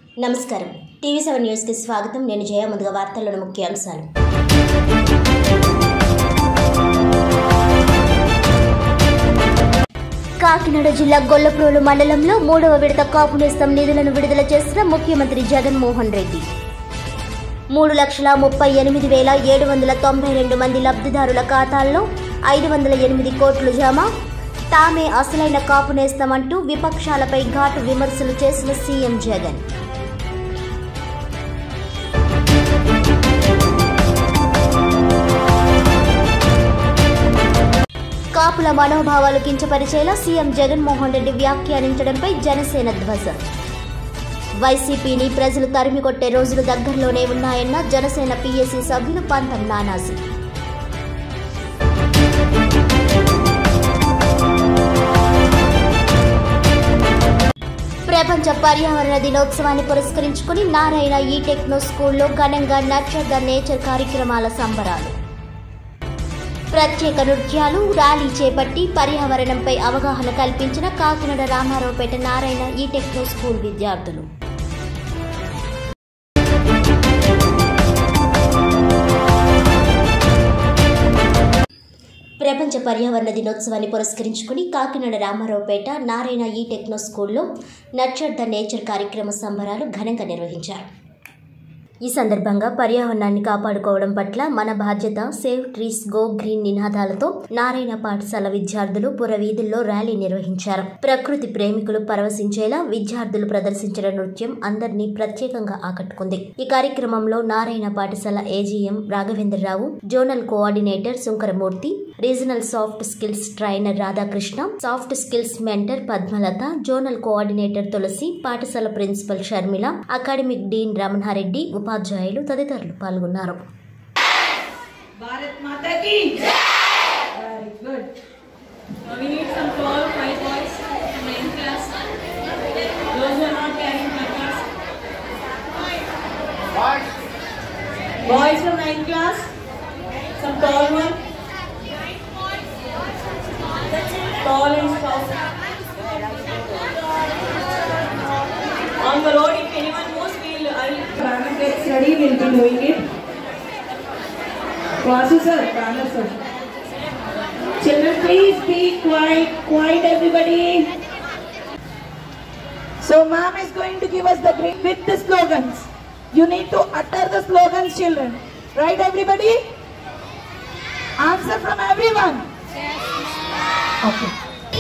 నమస్కారం TV seven న్యూస్కి స్వాగతం నేను జయ ముందుగా వార్తల్లోని ముఖ్యాంశాలు కాకినాడ జిల్లా గొల్లప్రోలు మండలంలో మూడవ విడత కాపు నేస్తం నిధులను విడుదల చేసిన ముఖ్యమంత్రి జగన్మోహన్ రెడ్డి మూడు లక్షల ముప్పై ఎనిమిది వేల ఏడు వందల తొంభై రెండు మంది లబ్ధిదారుల ఖాతాల్లో ఐదు వందల ఎనిమిది కోట్లు జమ తామే అసలైన కాపు నేస్తామంటూ విపక్షాలపై ఘాటు విమర్శలు చేసిన సీఎం జగన్ కాపుల మనోభావాలు కించపరిచేలా సీఎం జగన్మోహన్ రెడ్డి వ్యాఖ్యానించడంపై జనసేన ధ్వజం వైసీపీని ప్రజలు తరిమి కొట్టే రోజులు దగ్గరలోనే ఉన్నాయన్న జనసేన పీఎస్సీ సభ్యులు పంతం నానాజీ ప్రపంచ పర్యావరణ దినోత్సవాన్ని పురస్కరించుకుని నారాయణ ఈ టెక్నో స్కూల్లో ఘనంగా నర్చర్ ద నేచర్ కార్యక్రమాల సంబరాలు ప్రత్యేక నృత్యాలు ర్యాలీ చేపట్టి పర్యావరణంపై అవగాహన కల్పించిన కాకినాడ రామారావుపేట నారాయణ ఈ టెక్నో స్కూల్ విద్యార్థులు ప్రపంచ పర్యావరణ దినోత్సవాన్ని పురస్కరించుకుని కాకినాడ రామారావుపేట నారాయణ ఈ టెక్నో స్కూల్లో నర్చర్ ద నేచర్ కార్యక్రమ సంబరాలు ఘనంగా నిర్వహించారు ఈ సందర్భంగా పర్యావరణాన్ని కాపాడుకోవడం పట్ల మన బాధ్యత సేవ్ ట్రీస్ గో గ్రీన్ నినాదాలతో నారాయణ పాఠశాల విద్యార్థులు పురవీధుల్లో ర్యాలీ నిర్వహించారు ప్రకృతి ప్రేమికులు పరవశించేలా విద్యార్థులు ప్రదర్శించిన నృత్యం అందరినీ ప్రత్యేకంగా ఆకట్టుకుంది ఈ కార్యక్రమంలో నారాయణ పాఠశాల AGM Raghavendrarao zonal coordinator Shankaramurthy regional soft skills trainer Radhakrishna soft skills mentor Padmalatha zonal coordinator Tulasi పాఠశాల principal Sharmila academic dean Ramanareddy ఉపాధ్యాయులు తదితరులు పాల్గొన్నారు भारत माता की very good now we need some tall white boys from ninth class those who are not carrying markers boys from ninth class some tall one tall and soft on the road if anyone moves we'll I'll banner gets ready we'll be doing it Vasu sir, Banner sir. Children, please be quiet, quiet everybody. So ma'am is going to give us the green with the slogans. You need to utter the slogans, children. Right, everybody? Answer from everyone. Okay.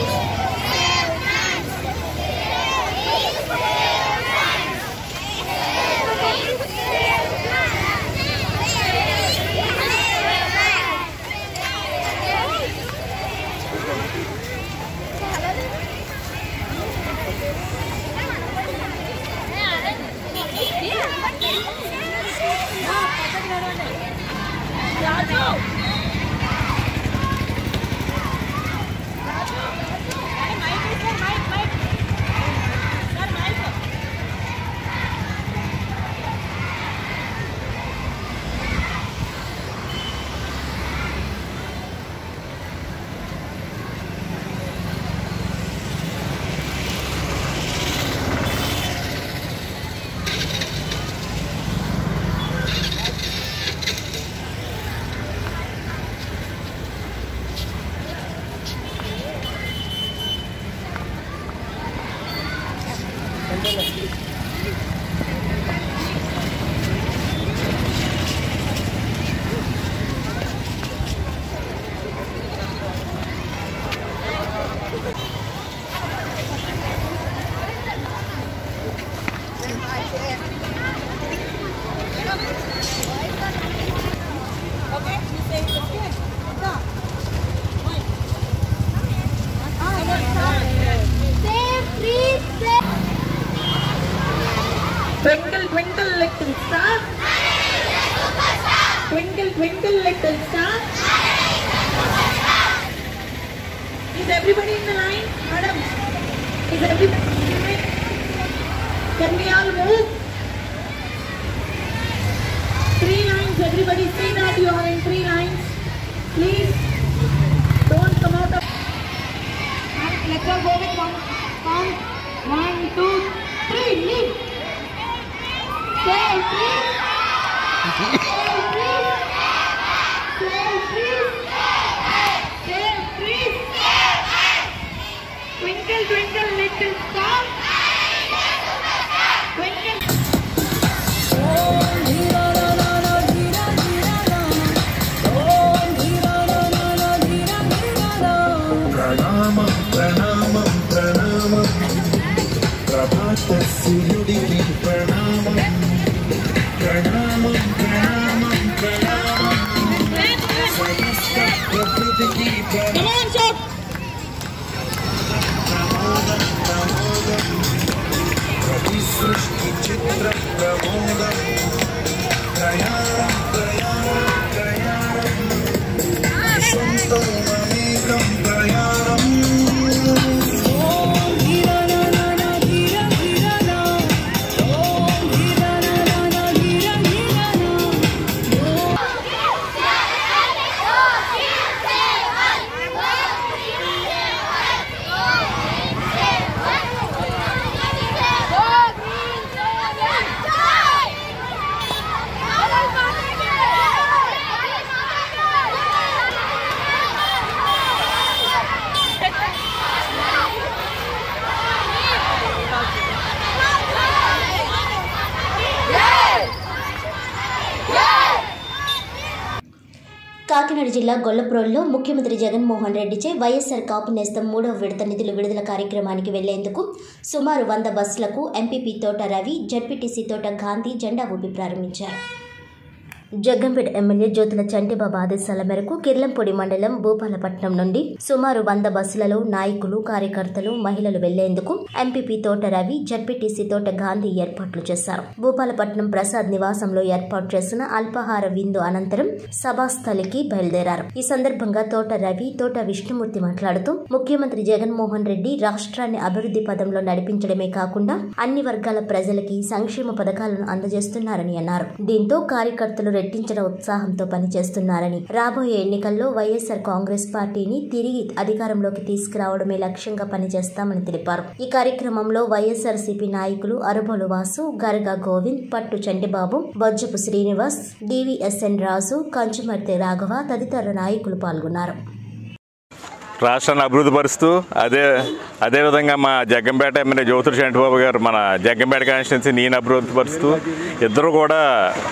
Twinkle, twinkle, little star. Twinkle, twinkle, little star. Is everybody in the line, madam? Is everybody in the line? Can we all move? Three lines, everybody see that you are in three lines. Please, don't come out of... Let's all go with one. Count. One, two, three, leave. Twinkle, twinkle, little star. Twinkle. ప్రణామం ప్రణామం ప్రణామం ప్రభాత సూర్యుడికి ప్రణామం ప్రణామం ప్రణామం ప్రణామం సమస్త ప్రకృతికి ప్రణామం ప్రమోదం ప్రమోదం ప్రతి సృష్టి చిత్ర ప్రమోదం ప్రయాణం ప్రయాణం ప్రయాణం వసంతం అమేకం ప్రయాణం కాకినాడ జిల్లా గొల్లప్రోల్లో ముఖ్యమంత్రి జగన్మోహన్ రెడ్డిచే వైఎస్ఆర్ కాపు నేస్తం మూడవ విడత నిధుల విడుదల కార్యక్రమానికి వెళ్లేందుకు సుమారు వంద బస్సులకు ఎంపీపీ తోట రవి జడ్పీటీసీ తోట గాంధీ జెండా ఊపి ప్రారంభించారు జగ్గంపేట ఎమ్మెల్యే జ్యోతుల చంటిబాబు ఆదేశాల మేరకు కిర్లంపొడి మండలం భూపాలపట్నం నుండి సుమారు వంద బస్సులలో నాయకులు కార్యకర్తలు మహిళలు వెళ్లేందుకు ఎంపీపీ తోట రవి జడ్పీటీసీ తోట గాంధీ ఏర్పాట్లు చేశారు భూపాలపట్నం ప్రసాద్ నివాసంలో ఏర్పాటు చేసిన అల్పాహార విందు అనంతరం సభాస్థలికి బయలుదేరారు ఈ సందర్భంగా తోట రవి తోట విష్ణుమూర్తి మాట్లాడుతూ ముఖ్యమంత్రి జగన్మోహన్ రెడ్డి రాష్ట్రాన్ని అభివృద్ధి పదంలో నడిపించడమే కాకుండా అన్ని వర్గాల ప్రజలకి సంక్షేమ పథకాలను అందజేస్తున్నారని అన్నారు దీంతో కార్యకర్తలు రెట్టించిన ఉత్సాహంతో పనిచేస్తున్నారని రాబోయే ఎన్నికల్లో వైఎస్ఆర్ కాంగ్రెస్ పార్టీని తిరిగి అధికారంలోకి తీసుకురావడమే లక్ష్యంగా పనిచేస్తామని తెలిపారు ఈ కార్యక్రమంలో వైఎస్ఆర్సీపీ నాయకులు అరుబోలు వాసు గరగా గోవింద్ పట్టు చండిబాబు బొజ్జపు శ్రీనివాస్ డివిఎస్ఎన్ రాజు కంచుమర్తి రాఘవ తదితర నాయకులు పాల్గొన్నారు రాష్ట్రాన్ని అభివృద్ధి పరుస్తూ అదే అదేవిధంగా మా జగ్గంపేట ఎమ్మెల్యే జ్యోతుడు చంటిబాబు గారు మన జగ్గంపేట కాన్స్టిట్యున్సీ నేను అభివృద్ధి పరుస్తూ ఇద్దరు కూడా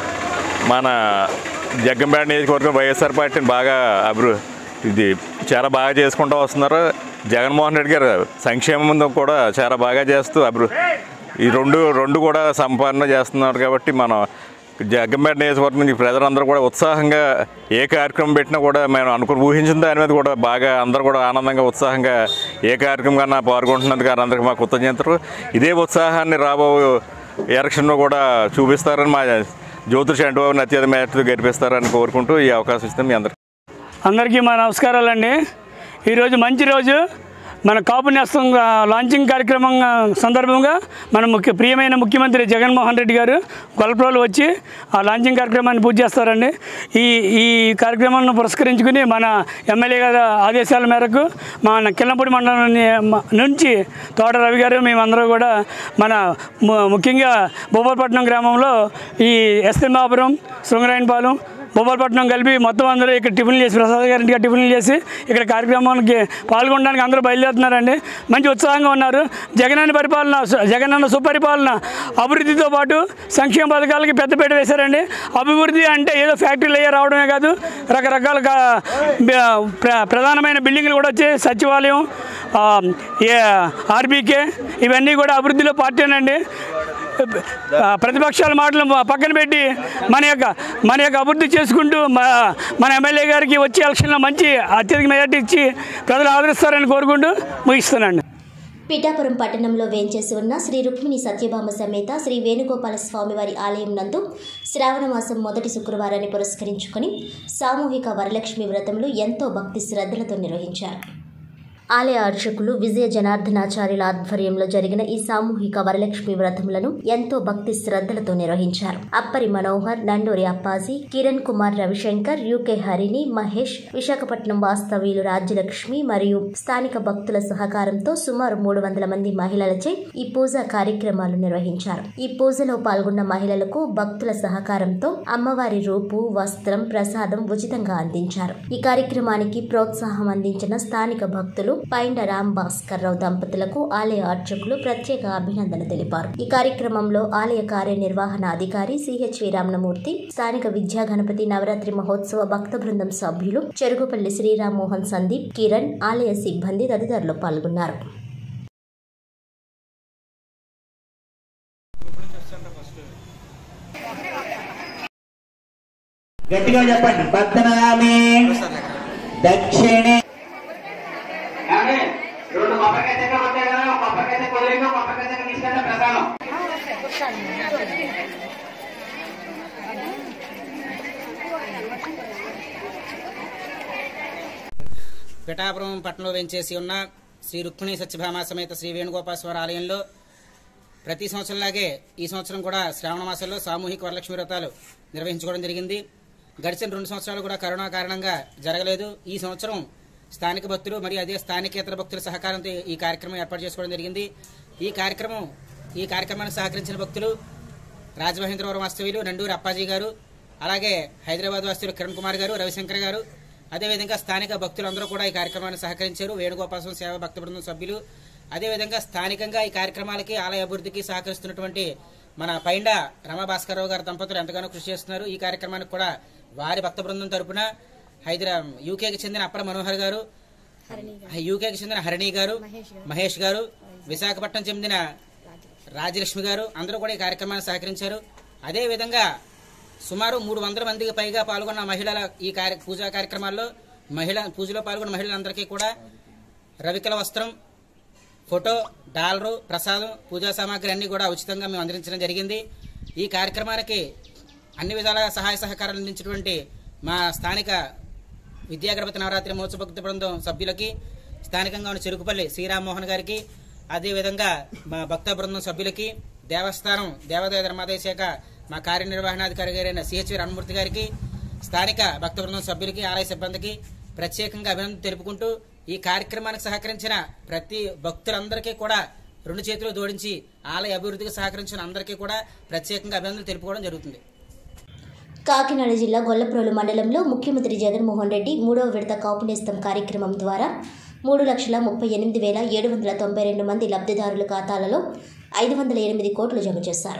మన జగ్గంపేట నియోజకవర్గం వైఎస్ఆర్ పార్టీని బాగా అభివృ ఇది చాలా బాగా చేసుకుంటూ వస్తున్నారు జగన్మోహన్ రెడ్డి గారు సంక్షేమం కూడా చాలా బాగా చేస్తూ అభివృ ఈ రెండు రెండు కూడా సంపాదన చేస్తున్నారు కాబట్టి మనం జగ్గంపేట నియోజకవర్గం నుంచి ప్రజలందరూ కూడా ఉత్సాహంగా ఏ కార్యక్రమం పెట్టినా కూడా మేము అనుకుని ఊహించిన దాని మీద కూడా బాగా అందరూ కూడా ఆనందంగా ఉత్సాహంగా ఏ కార్యక్రమం కన్నా పాల్గొంటున్నందుకు అందరికీ మా కృతజ్ఞతలు ఇదే ఉత్సాహాన్ని రాబో ఎలక్షన్లో కూడా చూపిస్తారని మా జ్యోతిష్ చంటిబాబుని అత్యధిక మేరతో గెలిపిస్తారని కోరుకుంటూ ఈ అవకాశం ఇస్తే మీ అందరికీ అందరికీ మా నమస్కారాలండి ఈరోజు మంచి రోజు మన కాపు నేస్తం లాంచింగ్ కార్యక్రమం సందర్భంగా మన ముఖ్య ప్రియమైన ముఖ్యమంత్రి జగన్మోహన్ రెడ్డి గారు గొల్లప్రోలు వచ్చి ఆ లాంచింగ్ కార్యక్రమాన్ని పూజ చేస్తారండి ఈ ఈ కార్యక్రమాలను పురస్కరించుకుని మన ఎమ్మెల్యే గారి ఆదేశాల మేరకు మన కిల్లంపూడి మండలం ని- నుంచి తోట రవి గారు మేమందరూ కూడా మన ము- ముఖ్యంగా భూపాలపట్నం గ్రామంలో ఈ ఎస్ఎంబాపురం శృంగరాయనపాలెం భూపాలపట్నం కలిపి మొత్తం అందరూ ఇక్కడ టిఫిన్లు చేసి ప్రసాద్ గారి ఇంటికి టిఫిన్లు చేసి ఇక్కడ కార్యక్రమానికి పాల్గొనడానికి అందరూ బయలుదేరుతున్నారండి మంచి ఉత్సాహంగా ఉన్నారు జగనన్న పరిపాలన సు- జగనన్న సుపరిపాలన అభివృద్ధితో పాటు సంక్షేమ పథకాలకి పెద్దపీట వేశారండి అభివృద్ధి అంటే ఏదో ఫ్యాక్టరీలు అయ్యే రావడమే కాదు రకరకాల కా- బ- ప్ర- ప్రధానమైన బిల్డింగ్లు కూడా వచ్చాయి సచివాలయం ఆ, ఏ ఆర్బీకే ఇవన్నీ కూడా అభివృద్ధిలో పార్టీనండి ఆ, ప్రతిపక్షాల మాటలు పక్కన పెట్టి మన యొక్క మన యొక్క అభివృద్ధి చేసుకుంటూ మ- మన ఎమ్మెల్యే గారికి వచ్చే ఎలక్షన్లో మంచి అత్యధిక మెజార్టీ ఇచ్చి ప్రజలు ఆదరిస్తారని కోరుకుంటూ ముగిస్తున్నాను పిఠాపురం పట్టణంలో వేంచేసి ఉన్న శ్రీ రుక్మిణి సత్యభామ సమేత శ్రీ వేణుగోపాల స్వామివారి ఆలయం నందు శ్రావణ మాసం మొదటి శుక్రవారాన్ని పురస్కరించుకొని సామూహిక వరలక్ష్మి వ్రతములు ఎంతో భక్తి శ్రద్ధలతో నిర్వహించారు ఆలయ అర్చకులు విజయ జనార్దనాచార్యుల ఆధ్వర్యంలో జరిగిన ఈ సామూహిక వరలక్ష్మి వ్రతములను ఎంతో భక్తి శ్రద్ధలతో నిర్వహించారు అప్పరి మనోహర్ నండూరి అప్పాజీ కిరణ్ కుమార్ రవిశంకర్ యూకే హరిని మహేష్ విశాఖపట్నం వాస్తవ్యులు రాజ్యలక్ష్మి మరియు స్థానిక భక్తుల సహకారంతో సుమారు మూడు వందల మంది మహిళలచే ఈ పూజా కార్యక్రమాలు నిర్వహించారు ఈ పూజలో పాల్గొన్న మహిళలకు భక్తుల సహకారంతో అమ్మవారి రూపు వస్త్రం ప్రసాదం ఉచితంగా అందించారు ఈ కార్యక్రమానికి ప్రోత్సాహం అందించిన స్థానిక భక్తులు పైండ రామ్ భాస్కర్ రావు దంపతులకు ఆలయ అర్చకులు ప్రత్యేక అభినందన తెలిపారు ఈ కార్యక్రమంలో ఆలయ కార్యనిర్వహణ అధికారి సిహెచ్వి రామనమూర్తి స్థానిక విద్యా గణపతి నవరాత్రి మహోత్సవ భక్త బృందం సభ్యులు చెరుగుపల్లి శ్రీరామ్ మోహన్ సందీప్ కిరణ్ ఆలయ సిబ్బంది తదితరులు పాల్గొన్నారు గట్టిగా చెప్పండి పద్దనగామి దక్షిణే ఏమండి? రెండు కొబ్బరికాయ చెక్కలు ఉంటాయి కదా ఒక కొబ్బరికాయ చెక్క వదిలేసి ఒక కొబ్బరికాయ చెక్క తీసుకెళ్తే ప్రసాదం పిఠాపురం పట్టణంలో వెంచేసి ఉన్న శ్రీ రుక్మిణి సత్యభామ సమేత శ్రీ వేణుగోపాల ఆలయంలో ప్రతి సంవత్సరంలాగే ఈ సంవత్సరం కూడా శ్రావణ మాసంలో సామూహిక వరలక్ష్మి వ్రతాలు నిర్వహించుకోవడం జరిగింది గడిచిన రెండు సంవత్సరాలు కూడా కరోనా కారణంగా జరగలేదు ఈ సంవత్సరం స్థానిక భక్తులు మరియు అదే స్థానికేతర భక్తుల సహకారంతో ఈ కార్యక్రమం ఏర్పాటు చేసుకోవడం జరిగింది ఈ కార్యక్రమం ఈ కార్యక్రమానికి సహకరించిన భక్తులు రాజమహేంద్రవరం వాస్తవ్యులు నండూరి అప్పాజీ గారు అలాగే హైదరాబాద్ వాస్తవ్యులు కిరణ్ కుమార్ గారు రవిశంకర్ గారు అదేవిధంగా స్థానిక భక్తులందరూ కూడా ఈ కార్యక్రమాన్ని సహకరించారు వేణుగోపాల సేవ భక్త బృందం సభ్యులు అదేవిధంగా స్థానికంగా ఈ కార్యక్రమాలకి ఆలయ అభివృద్ధికి సహకరిస్తున్నటువంటి మన పైండ రమభాస్కరరావు గారి దంపతులు ఎంతగానో కృషి చేస్తున్నారు ఈ కార్యక్రమానికి కూడా వారి భక్త బృందం తరపున హైదరా యూకేకి చెందిన అప్పర మనోహర్ గారు యూకేకి చెందిన హరిణి గారు మహేష్ గారు విశాఖపట్నం చెందిన రాజలక్ష్మి గారు అందరూ కూడా ఈ కార్యక్రమాన్ని సహకరించారు అదే విధంగా సుమారు మూడు వందల మందికి పైగా పాల్గొన్న మహిళల ఈ కార్య పూజా కార్యక్రమాల్లో మహిళ పూజలో పాల్గొన్న మహిళలందరికీ కూడా రవికల వస్త్రం ఫోటో డాలరు ప్రసాదం పూజా సామాగ్రి అన్ని కూడా ఉచితంగా మేము అందించడం జరిగింది ఈ కార్యక్రమానికి అన్ని విధాల సహాయ సహకారాలు అందించినటువంటి మా స్థానిక విద్యాగణపతి నవరాత్రి మహోత్సవ భక్తి బృందం సభ్యులకి స్థానికంగా ఉన్న చెరుకుపల్లి శ్రీరామ్మోహన్ గారికి అదేవిధంగా మా భక్త బృందం సభ్యులకి దేవస్థానం దేవాదాయ ధర్మాదాయ శాఖ మా కార్యనిర్వహణాధికారి గారైన సిహెచ్వి రణమూర్తి గారికి స్థానిక భక్త బృందం సభ్యులకి ఆలయ సిబ్బందికి ప్రత్యేకంగా అభినందన తెలుపుకుంటూ ఈ కార్యక్రమానికి సహకరించిన ప్రతి భక్తులందరికీ కూడా రెండు చేతులు జోడించి ఆలయ అభివృద్ధికి సహకరించిన అందరికీ కూడా ప్రత్యేకంగా అభినందనలు తెలుపుకోవడం జరుగుతుంది కాకినాడ జిల్లా గొల్లప్రోలు మండలంలో ముఖ్యమంత్రి జగన్మోహన్ రెడ్డి మూడవ విడత కాపు నేస్తం కార్యక్రమం ద్వారా మూడు లక్షల ముప్పై ఎనిమిది వేల ఏడు వందల తొంభై రెండు మంది లబ్ధిదారుల ఖాతాలలో ఐదు వందల ఎనిమిది కోట్లు జమ చేశారు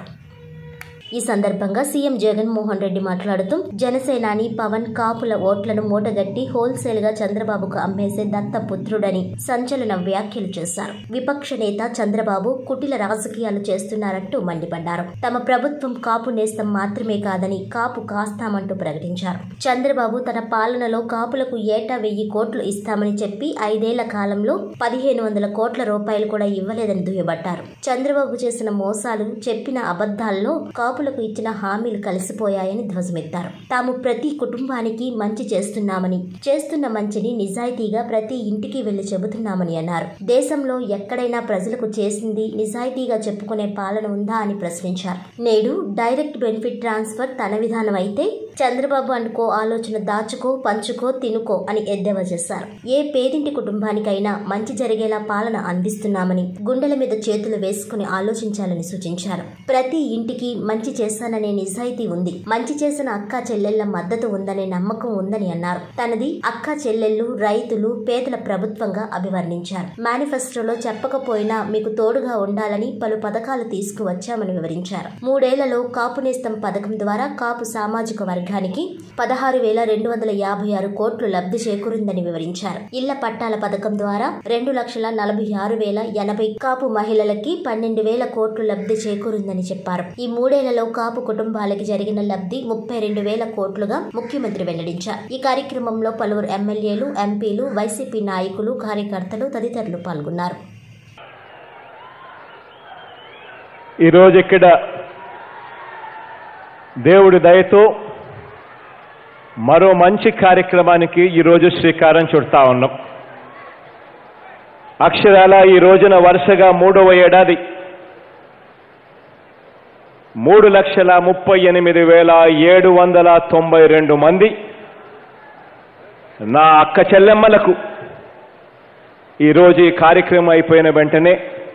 ఈ సందర్భంగా సీఎం జగన్మోహన్ రెడ్డి మాట్లాడుతూ జనసేనాని పవన్ కాపుల ఓట్లను మూటగట్టి హోల్సేల్ గా చంద్రబాబుకు అమ్మేసే దత్తపుత్రుడని సంచలన వ్యాఖ్యలు చేశారు విపక్ష నేత చంద్రబాబు కుటిల రాజకీయాలు చేస్తున్నారంటూ మండిపడ్డారు తమ ప్రభుత్వం కాపు నేస్తం మాత్రమే కాదని కాపు కాస్తామంటూ ప్రకటించారు చంద్రబాబు తన పాలనలో కాపులకు ఏటా వెయ్యి కోట్లు ఇస్తామని చెప్పి ఐదేళ్ల కాలంలో పదిహేను వందల కోట్ల రూపాయలు కూడా ఇవ్వలేదని దుయ్యబట్టారు చంద్రబాబు చేసిన మోసాలు చెప్పిన అబద్ధాల్లో కాపులకు ఇచ్చిన హామీలు కలిసిపోయాయని ధ్వజమెత్తారు తాము ప్రతి కుటుంబానికి మంచి చేస్తున్నామని చేస్తున్న మంచిని నిజాయితీగా ప్రతి ఇంటికి వెళ్లి చెబుతున్నామని అన్నారు దేశంలో ఎక్కడైనా ప్రజలకు చేసింది నిజాయితీగా చెప్పుకునే పాలన ఉందా అని ప్రశ్నించారు నేడు డైరెక్ట్ బెనిఫిట్ ట్రాన్స్ఫర్ తన విధానం అయితే చంద్రబాబు అనుకో ఆలోచన దాచుకో పంచుకో తినుకో అని ఎద్దేవా చేశారు ఏ పేదింటి కుటుంబానికైనా మంచి జరిగేలా పాలన అందిస్తున్నామని గుండెల మీద చేతులు వేసుకుని ఆలోచించాలని సూచించారు ప్రతి ఇంటికి మంచి చేశాననే నిజాయితీ ఉంది మంచి చేసిన అక్క చెల్లెళ్ల మద్దతు ఉందనే నమ్మకం ఉందని అన్నారు తనది అక్క చెల్లెళ్లు రైతులు పేదల ప్రభుత్వంగా అభివర్ణించారు మేనిఫెస్టోలో చెప్పకపోయినా మీకు తోడుగా ఉండాలని పలు పథకాలు తీసుకువచ్చామని వివరించారు మూడేళ్లలో కాపు నేస్తం పథకం ద్వారా కాపు సామాజిక వర్గానికి పదహారు వేల రెండు వందల యాభై ఆరు కోట్లు లబ్ధి చేకూరిందని వివరించారు ఇళ్ల పట్టాల పథకం ద్వారా రెండు లక్షల నలభై ఆరు వేల ఎనభై కాపు మహిళలకి పన్నెండు వేల కోట్లు లబ్ధి చేకూరిందని చెప్పారు ఈ మూడేళ్లలో కాపు కుటుంబాలకి జరిగిన లబ్ధి ముప్పై రెండు వేల కోట్లుగా ముఖ్యమంత్రి వెల్లడించారు ఈ కార్యక్రమంలో పలువురు ఎమ్మెల్యేలు ఎంపీలు వైసీపీ నాయకులు కార్యకర్తలు తదితరులు పాల్గొన్నారు ఈరోజు ఇక్కడ దేవుడి దయతో మరో మంచి కార్యక్రమానికి ఈరోజు శ్రీకారం చుడతా ఉన్నాం అక్షరాల ఈ రోజున వరుసగా మూడవ ఏడాది మూడు లక్షల ముప్పై ఎనిమిది వేల ఏడు వందల తొంభై రెండు మంది నా అక్క చెల్లెమ్మలకు ఈరోజు ఈ కార్యక్రమం అయిపోయిన వెంటనే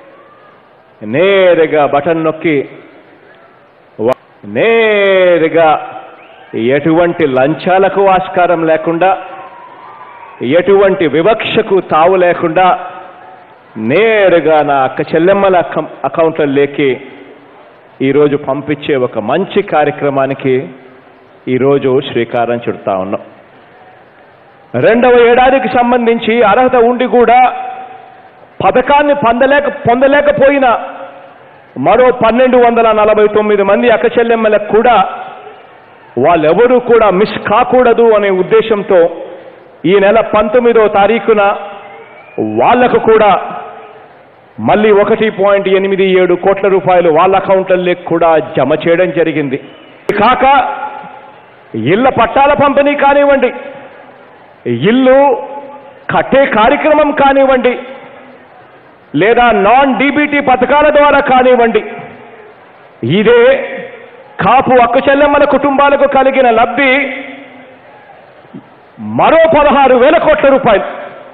నేరుగా బటన్ నొక్కి వ- నేరుగా ఎటువంటి లంచాలకు ఆస్కారం లేకుండా ఎటువంటి వివక్షకు తావు లేకుండా నేరుగా నా అక్క చెల్లెమ్మల అకౌ- అకౌంట్లలోకి ఈరోజు పంపించే ఒక మంచి కార్యక్రమానికి ఈరోజు శ్రీకారం చుడతా ఉన్నాం రెండవ ఏడాదికి సంబంధించి అర్హత ఉండి కూడా పథకాన్ని పొందలేక పొందలేకపోయిన మరో పన్నెండు వందల నలభై తొమ్మిది మంది అక్క చెల్లెమ్మలకు కూడా వాళ్ళెవరూ కూడా మిస్ కాకూడదు అనే ఉద్దేశంతో ఈ నెల పంతొమ్మిదో తారీఖున వాళ్లకు కూడా మళ్ళీ ఒకటి పాయింట్ ఎనిమిది ఏడు కోట్ల రూపాయలు వాళ్ళ అకౌంట్లలో కూడా జమ చేయడం జరిగింది ఇది కాక ఇళ్ల పట్టాల పంపిణీ కానివ్వండి ఇల్లు కట్టే కార్యక్రమం కానివ్వండి లేదా నాన్ డీబీటీ పథకాల ద్వారా కానివ్వండి ఇదే కాపు అక్క చెల్లెమ్మల కుటుంబాలకు కలిగిన లబ్ధి మరో పదహారు వేల కోట్ల రూపాయలు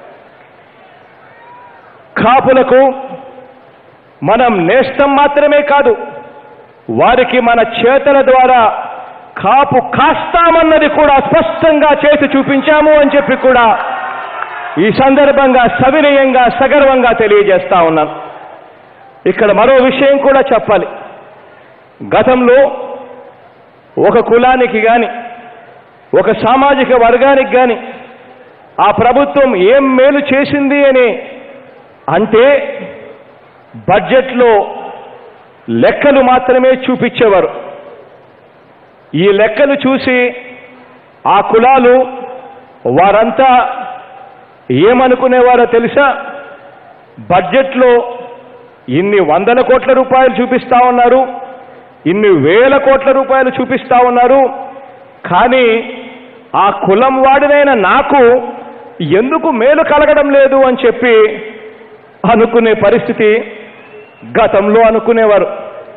కాపులకు మనం నేస్తం మాత్రమే కాదు వారికి మన చేతల ద్వారా కాపు కాస్తామన్నది కూడా స్పష్టంగా చేసి చూపించాము అని చెప్పి కూడా ఈ సందర్భంగా సవినయంగా సగర్వంగా తెలియజేస్తా ఉన్నాను ఇక్కడ మరో విషయం కూడా చెప్పాలి గతంలో ఒక కులానికి గాని ఒక సామాజిక వర్గానికి గాని ఆ ప్రభుత్వం ఏం మేలు చేసింది అని అంటే బడ్జెట్లో లెక్కలు మాత్రమే చూపించేవారు ఈ లెక్కలు చూసి ఆ కులాలు వారంతా ఏమనుకునేవారో తెలుసా బడ్జెట్లో ఇన్ని వందల కోట్ల రూపాయలు చూపిస్తా ఉన్నారు ఇన్ని వేల కోట్ల రూపాయలు చూపిస్తా ఉన్నారు కానీ ఆ కులం వాడినైన నాకు ఎందుకు మేలు కలగడం లేదు అని చెప్పి అనుకునే పరిస్థితి గతంలో అనుకునేవారు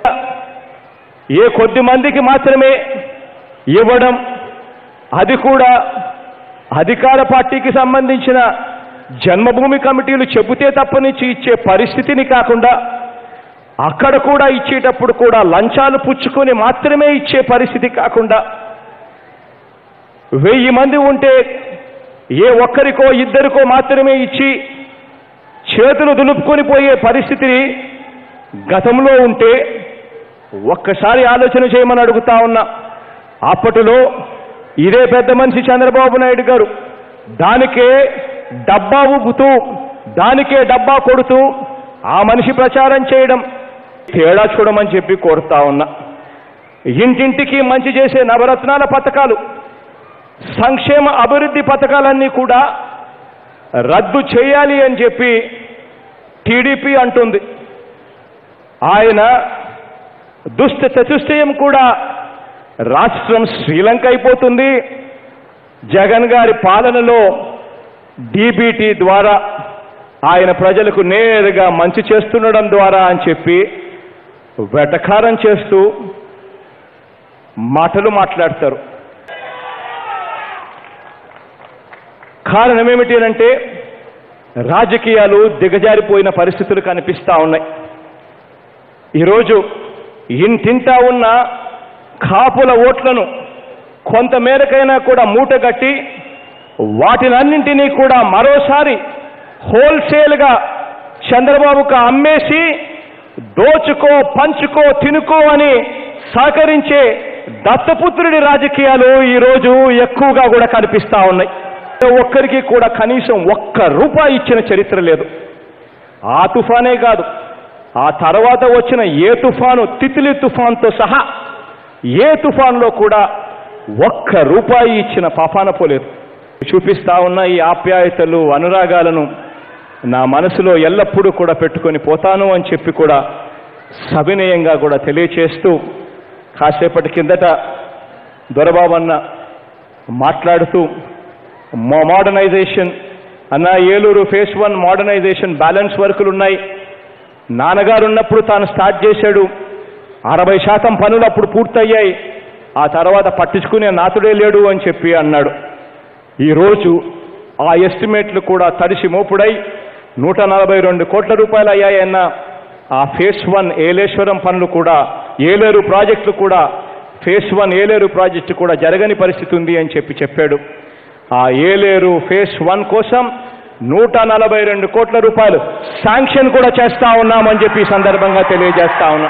ఏ కొద్ది మందికి మాత్రమే ఇవ్వడం అది కూడా అధికార పార్టీకి సంబంధించిన జన్మభూమి కమిటీలు చెబితే తప్పనిచ్చి ఇచ్చే పరిస్థితిని కాకుండా అక్కడ కూడా ఇచ్చేటప్పుడు కూడా లంచాలు పుచ్చుకొని మాత్రమే ఇచ్చే పరిస్థితి కాకుండా వెయ్యి మంది ఉంటే ఏ ఒక్కరికో ఇద్దరికో మాత్రమే ఇచ్చి చేతులు దులుపుకొని పోయే పరిస్థితిని గతంలో ఉంటే ఒక్కసారి ఆలోచన చేయమని అడుగుతా ఉన్నా అప్పటిలో ఇదే పెద్ద మనిషి చంద్రబాబు నాయుడు గారు దానికే డబ్బా ఊపుతూ దానికే డబ్బా కొడుతూ ఆ మనిషి ప్రచారం చేయడం తేడా చూడమని చెప్పి కోరుతా ఉన్నా ఇంటింటికి మంచి చేసే నవరత్నాల పథకాలు సంక్షేమ అభివృద్ధి పథకాలన్నీ కూడా రద్దు చేయాలి అని చెప్పి టీడీపీ అంటుంది ఆయన దుష్ట చతుష్టయం కూడా రాష్ట్రం శ్రీలంక అయిపోతుంది జగన్ గారి పాలనలో డీబీటీ ద్వారా ఆయన ప్రజలకు నేరుగా మంచి చేస్తుండడం ద్వారా అని చెప్పి వెటకారం చేస్తూ మాటలు మాట్లాడతారు కారణం ఏమిటి అంటే రాజకీయాలు దిగజారిపోయిన పరిస్థితులు కనిపిస్తా ఉన్నాయి ఈరోజు ఇంటింటా ఉన్న కాపుల ఓట్లను కొంత మేరకైనా కూడా మూటగట్టి వాటినన్నింటినీ కూడా మరోసారి హోల్సేల్గా చంద్రబాబుకు అమ్మేసి దోచుకో పంచుకో తినుకో అని సహకరించే దత్తపుత్రుడి రాజకీయాలు ఈరోజు ఎక్కువగా కూడా కనిపిస్తా ఉన్నాయి ఒక్కరికి కూడా కనీసం ఒక్క రూపాయి ఇచ్చిన చరిత్ర లేదు ఆ తుఫానే కాదు ఆ తర్వాత వచ్చిన ఏ తుఫాను తితిలి తుఫాన్తో సహా ఏ తుఫాన్లో కూడా ఒక్క రూపాయి ఇచ్చిన పాపాన పోలేదు చూపిస్తా ఉన్న ఈ ఆప్యాయతలు అనురాగాలను నా మనసులో ఎల్లప్పుడూ కూడా పెట్టుకొని పోతాను అని చెప్పి కూడా సవినయంగా కూడా తెలియచేస్తూ కాసేపటి కిందట దొరబాబన్న మాట్లాడుతూ మోడర్నైజేషన్ అన్న Eluru phase one modernization balance వర్కులు ఉన్నాయి నాన్నగారు ఉన్నప్పుడు తాను స్టార్ట్ చేశాడు అరవై శాతం పనులు అప్పుడు పూర్తయ్యాయి ఆ తర్వాత పట్టించుకునే నాతుడే లేడు అని చెప్పి అన్నాడు ఈరోజు ఆ ఎస్టిమేట్లు కూడా తడిసి మోపుడై నూట నలభై రెండు కోట్ల రూపాయలు అయ్యాయన్న ఆ ఫేస్ వన్ ఏలేశ్వరం పనులు కూడా ఏలేరు ప్రాజెక్టులు కూడా ఫేస్ వన్ ఏలేరు ప్రాజెక్టు కూడా జరగని పరిస్థితి ఉంది అని చెప్పి చెప్పాడు ఆ ఏలేరు ఫేస్ వన్ కోసం నూట నలభై రెండు కోట్ల రూపాయలు శాంక్షన్ కూడా చేస్తా ఉన్నామని చెప్పి ఈ సందర్భంగా తెలియజేస్తా ఉన్నా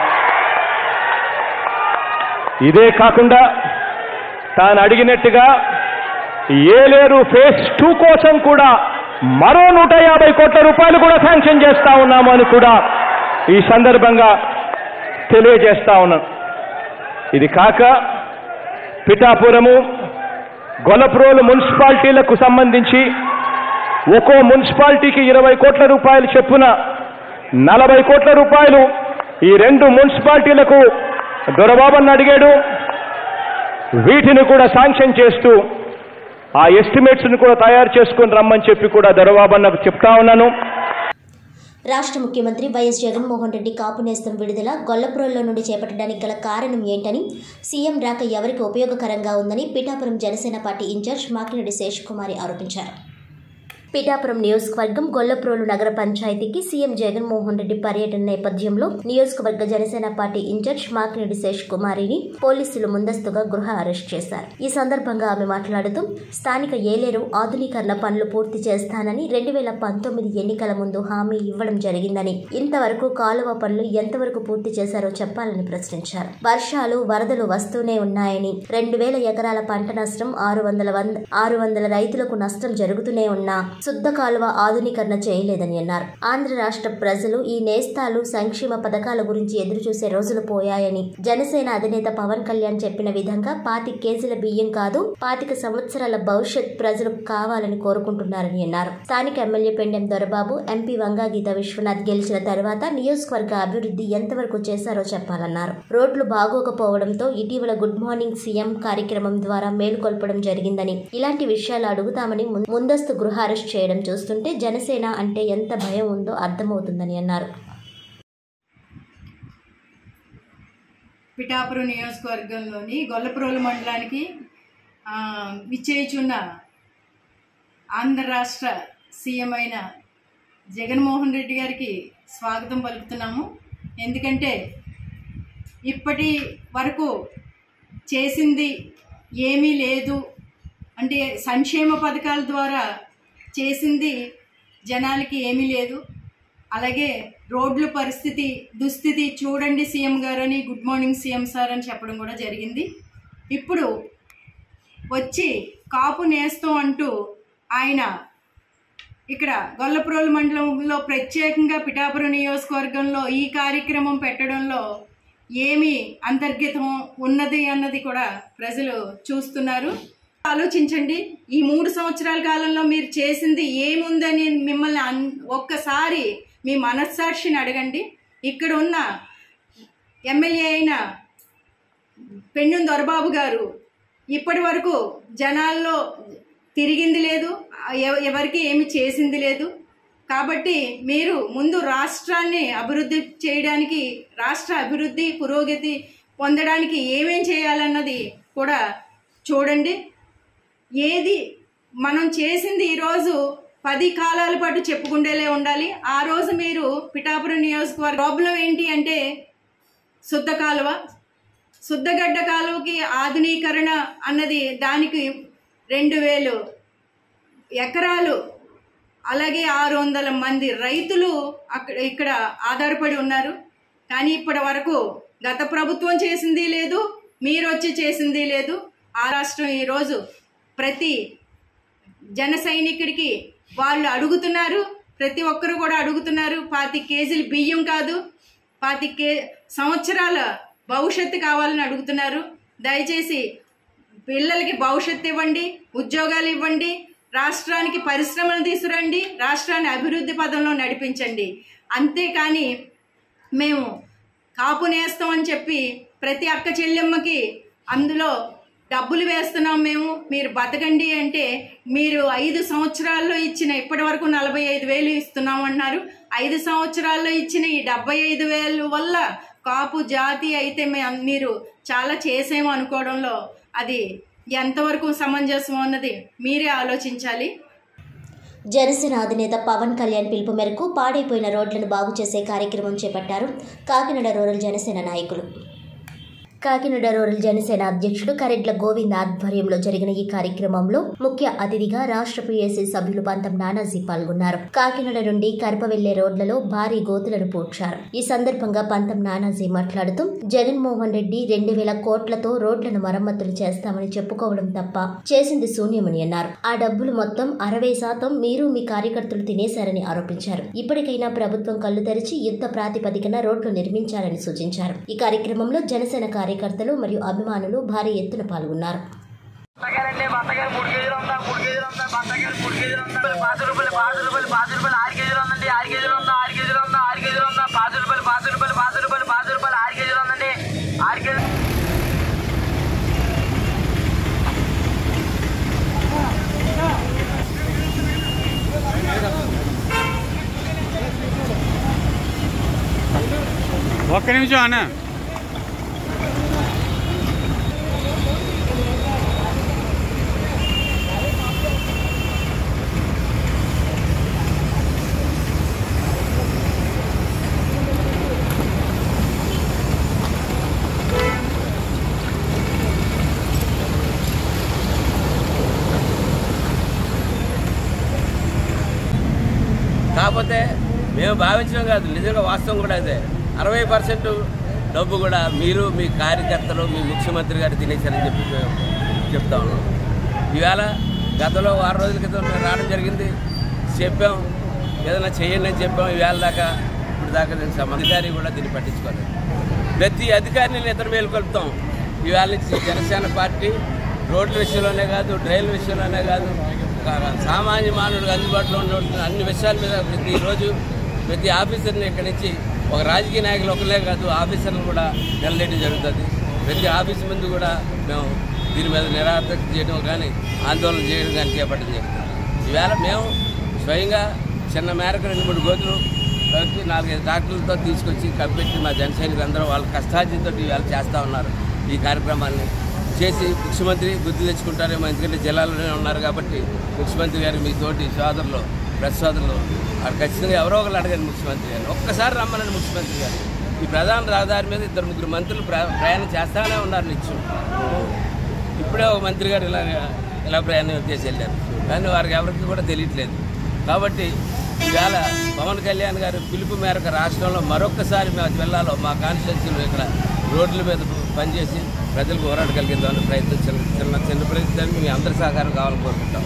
ఇదే కాకుండా తాను అడిగినట్టుగా ఏలేరు ఫేస్ టూ కోసం కూడా మరో నూట యాభై కోట్ల రూపాయలు కూడా శాంక్షన్ చేస్తా ఉన్నాము అని కూడా ఈ సందర్భంగా తెలియజేస్తా ఉన్నాను ఇది కాక పిఠాపురము గొలప్రోలు మున్సిపాలిటీలకు సంబంధించి ఒక్కో మున్సిపాలిటీకి ఇరవై కోట్ల రూపాయలు చెప్పున నలభై కోట్ల రూపాయలు ఈ రెండు మున్సిపాలిటీలకు దొరబాబన్న అడిగాడు వీటిని కూడా శాంక్షన్ చేస్తూ ఆ ఎస్టిమేట్స్ని కూడా తయారు చేసుకొని రమ్మని చెప్పి కూడా దొరబాబన్నకు చెప్తా ఉన్నాను రాష్ట్ర ముఖ్యమంత్రి వైఎస్ జగన్మోహన్ రెడ్డి కాపు నేస్తం విడుదల గొల్లపురంలో నుండి చేపట్టడానికి గల కారణం ఏంటని సీఎం రాక ఎవరికి ఉపయోగకరంగా ఉందని పిఠాపురం జనసేన పార్టీ ఇన్ఛార్జ్ మాకిరెడ్డి శేషకుమారి ఆరోపించారు పిఠాపురం నియోజకవర్గం గొల్లప్రోలు నగర పంచాయతీకి సీఎం జగన్మోహన్ రెడ్డి పర్యటన నేపథ్యంలో నియోజకవర్గ జనసేన పార్టీ ఇన్ఛార్జ్ మాకిరెడ్డి శేష్ కుమారిని పోలీసులు ముందస్తుగా గృహ అరెస్ట్ చేశారు ఈ సందర్భంగా ఆమె మాట్లాడుతూ స్థానిక ఏలేరు ఆధునీకరణ పనులు పూర్తి చేస్తానని రెండు వేల పంతొమ్మిది ఎన్నికల ముందు హామీ ఇవ్వడం జరిగిందని ఇంతవరకు కాలువ పనులు ఎంతవరకు పూర్తి చేశారో చెప్పాలని ప్రశ్నించారు వర్షాలు వరదలు వస్తూనే ఉన్నాయని రెండు వేల ఎకరాల పంట నష్టం ఆరు వందల వంద ఆరు వందల రైతులకు నష్టం జరుగుతూనే ఉన్నా శుద్ధ కాలువ ఆధునీకరణ చేయలేదని అన్నారు ఆంధ్ర రాష్ట్ర ప్రజలు ఈ నేస్తాలు సంక్షేమ పథకాల గురించి ఎదురు చూసే రోజులు పోయాయని జనసేన అధినేత పవన్ కళ్యాణ్ చెప్పిన విధంగా పాతి కేజీల బియ్యం కాదు పాతిక సంవత్సరాల భవిష్యత్ ప్రజలు కావాలని కోరుకుంటున్నారని అన్నారు స్థానిక ఎమ్మెల్యే పెండెం దొరబాబు ఎంపీ వంగాగీత విశ్వనాథ్ గెలిచిన తర్వాత నియోజకవర్గ అభివృద్ధి ఎంతవరకు చేశారో చెప్పాలన్నారు రోడ్లు బాగోకపోవడంతో ఇటీవల గుడ్ మార్నింగ్ సీఎం కార్యక్రమం ద్వారా మేలుకొల్పడం జరిగిందని ఇలాంటి విషయాలు అడుగుతామని ముం- ముందస్తు గృహ అరెస్ట్ చేయడం చూస్తుంటే జనసేన అంటే ఎంత భయం ఉందో అర్థమవుతుందని అన్నారు పిఠాపురం నియోజకవర్గంలోని గొల్లప్రోలు మండలానికి ఆ, విచ్చేయుచున్న ఆంధ్ర రాష్ట్ర సీఎం అయిన జగన్మోహన్ రెడ్డి గారికి స్వాగతం పలుకుతున్నాము ఎందుకంటే ఇప్పటి వరకు చేసింది ఏమీ లేదు అంటే సంక్షేమ పథకాల ద్వారా చేసింది జనాలకి ఏమీ లేదు అలాగే రోడ్ల పరిస్థితి దుస్థితి చూడండి సీఎం గారు అని గుడ్ మార్నింగ్ సీఎం సార్ అని చెప్పడం కూడా జరిగింది ఇప్పుడు వచ్చి కాపు నేస్తం అంటూ ఆయన ఇక్కడ గొల్లపురోలు మండలంలో ప్రత్యేకంగా పిఠాపురం నియోజకవర్గంలో ఈ కార్యక్రమం పెట్టడంలో ఏమి అంతర్గతం ఉన్నది అన్నది కూడా ప్రజలు చూస్తున్నారు ఆలోచించండి ఈ మూడు సంవత్సరాల కాలంలో మీరు చేసింది ఏముందని మిమ్మల్ని అన్ ఒక్కసారి మీ మనస్సాక్షిని అడగండి ఇక్కడ ఉన్న ఎమ్మెల్యే అయిన పెన్నుం దొరబాబు గారు ఇప్పటి వరకు జనాల్లో తిరిగింది లేదు ఎవ- ఎవరికి ఏమి చేసింది లేదు కాబట్టి మీరు ముందు రాష్ట్రాన్ని అభివృద్ధి చేయడానికి రాష్ట్ర అభివృద్ధి పురోగతి పొందడానికి ఏమేం చేయాలన్నది కూడా చూడండి ఏది మనం చేసింది ఈరోజు పది కాలాల పాటు చెప్పుకుంటేలే ఉండాలి ఆ రోజు మీరు పిఠాపురం నియోజకవర్గ ప్రాబ్లం ఏంటి అంటే శుద్ధ కాలువ శుద్ధగడ్డ కాలువకి ఆధునీకరణ అన్నది దానికి రెండు వేలు ఎకరాలు అలాగే ఆరు వందల మంది రైతులు అక్కడ ఇక్కడ ఆధారపడి ఉన్నారు కానీ ఇప్పటి వరకు గత ప్రభుత్వం చేసింది లేదు మీరు వచ్చి చేసింది లేదు ఆ రాష్ట్రం ఈరోజు ప్రతి జన సైనికుడికి వాళ్ళు అడుగుతున్నారు ప్రతి ఒక్కరు కూడా అడుగుతున్నారు పాతి కేజీలు బియ్యం కాదు పాతి కే సంవత్సరాల భవిష్యత్తు కావాలని అడుగుతున్నారు దయచేసి పిల్లలకి భవిష్యత్తు ఇవ్వండి ఉద్యోగాలు ఇవ్వండి రాష్ట్రానికి పరిశ్రమలు తీసుకురండి రాష్ట్రాన్ని అభివృద్ధి పదంలో నడిపించండి అంతేకాని మేము కాపు నేస్తాం అని చెప్పి ప్రతి అక్క చెల్లెమ్మకి అందులో డబ్బులు వేస్తున్నాం మేము మీరు బతకండి అంటే మీరు ఐదు సంవత్సరాల్లో ఇచ్చిన ఇప్పటి వరకు నలభై ఐదు వేలు ఇస్తున్నాం అన్నారు ఐదు సంవత్సరాల్లో ఇచ్చిన ఈ డెబ్బై ఐదు వేలు వల్ల కాపు జాతి అయితే మే మీరు చాలా చేసేమో అనుకోవడంలో అది ఎంతవరకు సమంజసం అన్నది మీరే ఆలోచించాలి జనసేన అధినేత పవన్ కళ్యాణ్ పిలుపు మేరకు పాడైపోయిన రోడ్లను బాగు చేసే కార్యక్రమం చేపట్టారు కాకినాడ రూరల్ జనసేన నాయకులు కాకినాడ రూరల్ జనసేన అధ్యక్షుడు కరెడ్ల గోవింద్ ఆధ్వర్యంలో జరిగిన ఈ కార్యక్రమంలో ముఖ్య అతిథిగా రాష్ట్ర పీఎస్సీ సభ్యులు పంతం నానాజీ పాల్గొన్నారు కాకినాడ నుండి కరప వెళ్లే రోడ్లలో భారీ గోతులను పూడ్చారు ఈ సందర్భంగా పంతం నానాజీ మాట్లాడుతూ జగన్మోహన్ రెడ్డి రెండు వేల కోట్లతో రోడ్లను మరమ్మతులు చేస్తామని చెప్పుకోవడం తప్ప చేసింది శూన్యమని అన్నారు ఆ డబ్బులు మొత్తం అరవై శాతం మీరు మీ కార్యకర్తలు తినేశారని ఆరోపించారు ఇప్పటికైనా ప్రభుత్వం కళ్ళు తెరిచి యుద్ధ ప్రాతిపదికన రోడ్లు నిర్మించాలని సూచించారు ఈ కార్యక్రమంలో జనసేన కార్యకర్తలు మరియు అభిమానులు భారీ ఎత్తున పాల్గొన్నారు బత్తకాయలండి బత్తకాయలు మూడు కేజీలు ఉందా మూడు కేజీలు ఉందా బత్తకాయలు మూడు కేజీలు ఉందా పాతి రూపాయలు పాతి రూపాయలు పాతి రూపాయలు ఆరు కేజీలు ఉందండి ఆరు కేజీలు ఉందా ఆరు కేజీలు ఉందా ఆరు కేజీలు ఉందా పాతి రూపాయలు పాతి రూపాయలు పాతి రూపాయలు పాతి రూపాయలు ఆరు కేజీలు ఉందండి ఆరు కేజీలు ఒక్క నిమిషం అన్న కాకపోతే మేము భావించడం కాదు నిజంగా వాస్తవం కూడా అదే అరవై పర్సెంట్ డబ్బు కూడా మీరు మీ కార్యకర్తలు మీ ముఖ్యమంత్రి గారు తినేశారని చెప్పి మేము చెప్తా ఉన్నాం ఇవాళ గతంలో వారం రోజుల క్రితం మేము రావడం జరిగింది చెప్పాం ఏదైనా చేయండి అని చెప్పాం ఇవాళ దాకా ఇప్పుడు దాకా నేను సమ- అధికారి కూడా దీన్ని పట్టించుకోలేదు ప్రతి అధికారిని నేను ఇతర మేలుకొల్పుతాం ఇవాళ నుంచి జనసేన పార్టీ రోడ్ల విషయంలోనే కాదు డ్రైన్ల విషయంలోనే కాదు కా- సామాన్య మానవుడికి అందుబాటులో ఉన్న అన్ని విషయాల మీద ప్రతి రోజు ప్రతి ఆఫీసర్ని ఇక్కడి నుంచి ఒక రాజకీయ నాయకులు ఒకరే కాదు ఆఫీసర్లు కూడా నిలదీయడం జరుగుతుంది ప్రతి ఆఫీస్ ముందు కూడా మేము దీని మీద నిరాధక చేయడం కానీ ఆందోళన చేయడం కానీ చేపట్టడం జరుగుతుంది ఈవేళ మేము స్వయంగా చిన్న మేరకు రెండు మూడు గోతులు కలిపి నాలుగైదు డాక్టర్లతో తీసుకొచ్చి కప్పెట్టి మా జన సైనికులు అందరూ వాళ్ళ కష్టార్జితో ఇవాళ చేస్తూ ఉన్నారు ఈ కార్యక్రమాన్ని చేసి ముఖ్యమంత్రి బుద్ధి తెచ్చుకుంటారేమో ఎందుకంటే జిల్లాలోనే ఉన్నారు కాబట్టి ముఖ్యమంత్రి గారు మీ తోటి సోదరులు ప్రెస్ సోదరులు అక్కడ ఖచ్చితంగా ఎవరో ఒకరు అడగండి ముఖ్యమంత్రి గారు ఒక్కసారి రమ్మనండి ముఖ్యమంత్రి గారు ఈ ప్రధాన రహదారి మీద ఇద్దరు ముగ్గురు మంత్రులు ప్ర- ప్రయాణం చేస్తానే ఉన్నారు నిత్యం ఇప్పుడే ఒక మంత్రి గారు ఇలా ఇలా ప్రయాణం చేసి వెళ్ళారు కానీ వారికి ఎవరికి కూడా తెలియట్లేదు కాబట్టి ఇవాళ పవన్ కళ్యాణ్ గారి పిలుపు మేరకు రాష్ట్రంలో మరొక్కసారి మా జిల్లాలో మా కాన్స్టిట్యూన్సీలో ఇక్కడ రోడ్ల మీద పనిచేసి ప్రజలకు పోరాడగలిగేదాన్ని ప్రయత్నం చిన్న చిన్న చిన్న ప్రయత్నాన్ని మీ అందరి సహకారం కావాలని కోరుకుంటాం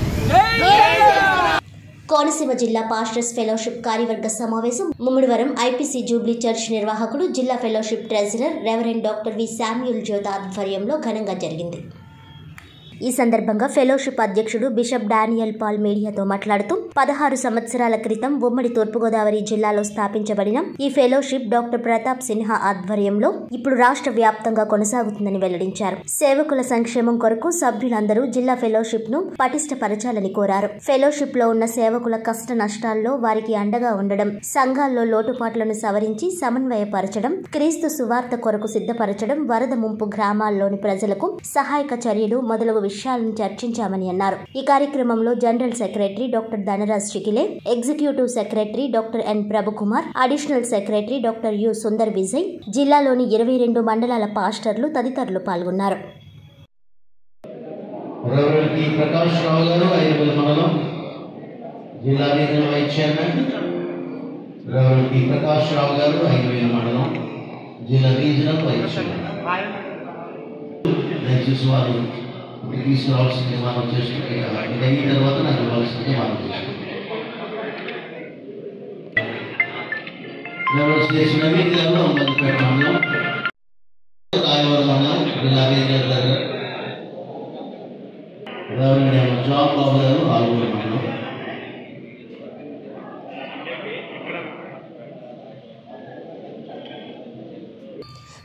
కోనసీమ జిల్లా పాస్టర్స్ ఫెలోషిప్ కార్యవర్గ సమావేశం ముమ్మిడివరం ఐపీసీ జూబ్లీ చర్చ్ నిర్వాహకుడు జిల్లా fellowship treasurer reverend doctor V Samuel Jyotha ఆధ్వర్యంలో ఘనంగా జరిగింది ఈ సందర్భంగా ఫెలోషిప్ అధ్యక్షుడు బిషప్ డానియల్ పాల్ మీడియాతో మాట్లాడుతూ పదహారు సంవత్సరాల క్రితం ఉమ్మడి తూర్పుగోదావరి జిల్లాలో స్థాపించబడిన ఈ ఫెలోషిప్ డాక్టర్ ప్రతాప్ సిన్హా ఆధ్వర్యంలో ఇప్పుడు రాష్ట్ర వ్యాప్తంగా కొనసాగుతుందని వెల్లడించారు సేవకుల సంక్షేమం కొరకు సభ్యులందరూ జిల్లా ఫెలోషిప్ ను పటిష్టపరచాలని కోరారు ఫెలోషిప్ లో ఉన్న సేవకుల కష్ట నష్టాల్లో వారికి అండగా ఉండడం సంఘాల్లో లోటుపాట్లను సవరించి సమన్వయపరచడం క్రీస్తు సువార్త కొరకు సిద్ధపరచడం వరద ముంపు గ్రామాల్లోని ప్రజలకు సహాయక చర్యలు మొదలగు విషయాలను చర్చించామని అన్నారు ఈ కార్యక్రమంలో general secretary doctor Dhanaraj Chikile executive secretary doctor N Prabhukumar additional secretary doctor U Sundar Vijay జిల్లాలోని ఇరవై రెండు మండలాల పాస్టర్లు తదితరులు పాల్గొన్నారు రెవరెండ్ టి ప్రకాష్ రావు గారు ఐదుగుల మండలం జిల్లా regional vice chairman reverend T Prakash Rao గారు ఐదువేల మండలం జిల్లా రీజనల్ వైస్ చైర్మన్ దయచేసి వారు ఇక్కడ తీసుకురావాల్సింది మనం చేసుకుంటే ఇది అయిన తర్వాత నాకు ఇవ్వాల్సింది మనం చేసుకుంటాం రెవరెండ్ శ్రీ నవీన్ గారు అమ్మదిపేట మండలం రాయవరం మండలం జిల్లా రీజనల్ దగ్గర రెవరెండ్ జాన్ బాబు గారు ఆరుగురు మండలం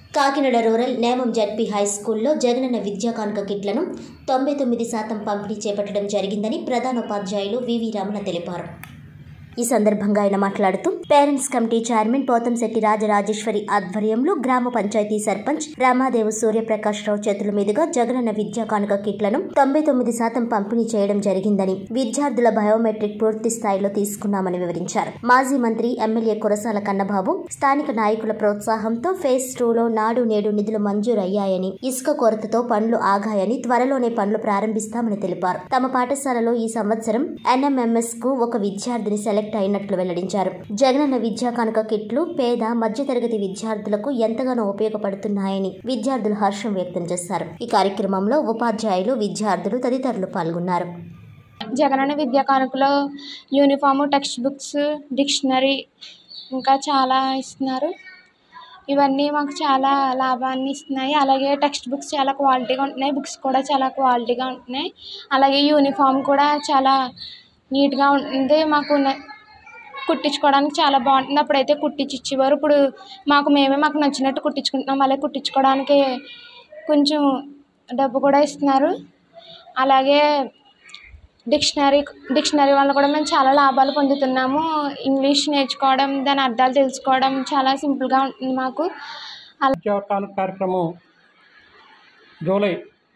Kakinada rural Nemam ZP high స్కూల్లో జగనన్న విద్యా కానుక కిట్లను తొంభై తొమ్మిది శాతం పంపిణీ చేపట్టడం జరిగిందని ప్రధానోపాధ్యాయులు వివి రమణ తెలిపారు ఈ సందర్భంగా ఆయన మాట్లాడుతూ parents committee chairman Pothamsetti Rajarajeswari ఆధ్వర్యంలో గ్రామ పంచాయతీ సర్పంచ్ రామాదేవు సూర్యప్రకాష్ రావు చేతుల మీదుగా జగనన్న విద్యా కానుక కిట్లను తొంభై తొమ్మిది శాతం పంపిణీ చేయడం జరిగిందని విద్యార్థుల బయోమెట్రిక్ పూర్తి స్థాయిలో తీసుకున్నామని వివరించారు మాజీ మంత్రి ఎమ్మెల్యే కురసాల కన్నబాబు స్థానిక నాయకుల ప్రోత్సాహంతో ఫేజ్ టూలో నాడు నేడు నిధులు మంజూరయ్యాయని ఇసుక కొరతతో పనులు ఆగాయని త్వరలోనే పనులు ప్రారంభిస్తామని తెలిపారు తమ పాఠశాలలో ఈ సంవత్సరం ఎన్ఎంఎంఎస్ కు ఒక విద్యార్థిని సెలెక్ట్ అయినట్లు వెల్లడించారు జగనన్న విద్యా కానుక కిట్లు పేద మధ్యతరగతి విద్యార్థులకు ఎంతగానో ఉపయోగపడుతున్నాయని విద్యార్థులు హర్షం వ్యక్తం చేశారు ఈ కార్యక్రమంలో ఉపాధ్యాయులు విద్యార్థులు తదితరులు పాల్గొన్నారు జగనన్న విద్యా కానుకలో యూనిఫాము టెక్స్ట్ బుక్స్ డిక్షనరీ ఇంకా చాలా ఇస్తున్నారు ఇవన్నీ మాకు చాలా లాభాన్ని ఇస్తున్నాయి అలాగే టెక్స్ట్ బుక్స్ చాలా క్వాలిటీగా ఉంటున్నాయి బుక్స్ కూడా చాలా క్వాలిటీగా ఉంటున్నాయి అలాగే యూనిఫామ్ కూడా చాలా నీట్గా ఉంటుంది మాకు న- కుట్టించుకోవడానికి చాలా బాగుంటుంది అప్పుడైతే కుట్టించి ఇచ్చేవారు ఇప్పుడు మాకు మేమే మాకు నచ్చినట్టు కుట్టించుకుంటున్నాం అలాగే కుట్టించుకోవడానికి కొంచెం డబ్బు కూడా ఇస్తున్నారు అలాగే డిక్షనరీ డిక్షనరీ వల్ల కూడా మేము చాలా లాభాలు పొందుతున్నాము ఇంగ్లీష్ నేర్చుకోవడం దాని అర్థాలు తెలుసుకోవడం చాలా సింపుల్గా ఉంటుంది మాకు విద్యా కానుక కార్యక్రమం జూలై